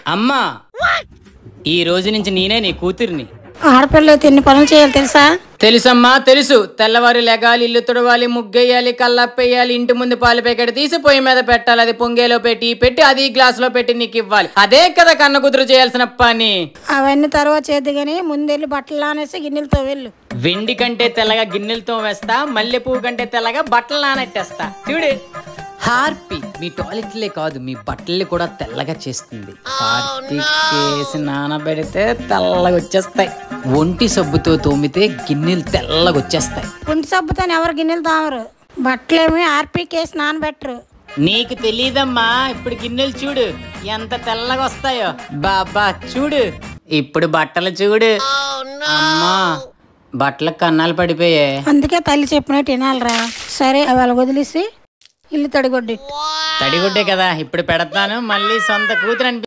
అమ్మా ఈ రోజు నుంచి నేనే నీ కూతుర్ని ఆడపిల్ల ఎన్ని పనులు చేయాలి తెలుసా తెలుసమ్మా తెలుసు తెల్లవారు లెగాలి ఇల్లు తుడవాలి ముగ్గేయాలి కల్లప్పేయాలి ఇంటి ముందు పాలు ప్యాకెట్ తీసి పొయ్యి మీద పెట్టాలి అది పొంగేలో పెట్టి పెట్టి అది గ్లాసులో పెట్టి నీకు ఇవ్వాలి అదే కదా కన్న కూతురు చేయాల్సిన పని అవన్నీ తర్వాత చేద్దు కానీ ముందెళ్ళి బట్టలు ఆనేసి గిన్నెలతో వెళ్ళు వెండి కంటే తెల్లగా గిన్నెలతో వేస్తా మల్లె పువ్వు కంటే తెల్లగా బట్టలు నానెట్టేస్తా చూడు హార్పి మీ టాయిలెట్లే కాదు మీ బట్టల్ని కూడా తెల్లగా చేస్తుంది హార్పిక్ చేసి నానబెడితే తెల్లగా వచ్చేస్తాయి ఒంటి సబ్బుతో తోమితే గిన్నెలు తెల్లగా వచ్చేస్తాయి కుంటి సబ్బుతో ఎవరు గిన్నెలు తామరు బట్టలేమి ఆర్పీకేసి నానబెట్టరు నీకు తెలీదమ్మా ఇప్పుడు గిన్నెలు చూడు ఎంత తెల్లగా వస్తాయో బాబా చూడు ఇప్పుడు బట్టలు చూడు అమ్మా బట్టలకు కన్నాలు పడిపోయాయి అందుకే తల్లి చెప్పినట్టు వినాలిరా సరే అవి వదిలేసి ఇల్లు తడిగొడ్డి తడిగుడ్డే కదా ఇప్పుడు పెడతాను మళ్ళీ సొంత కూతురు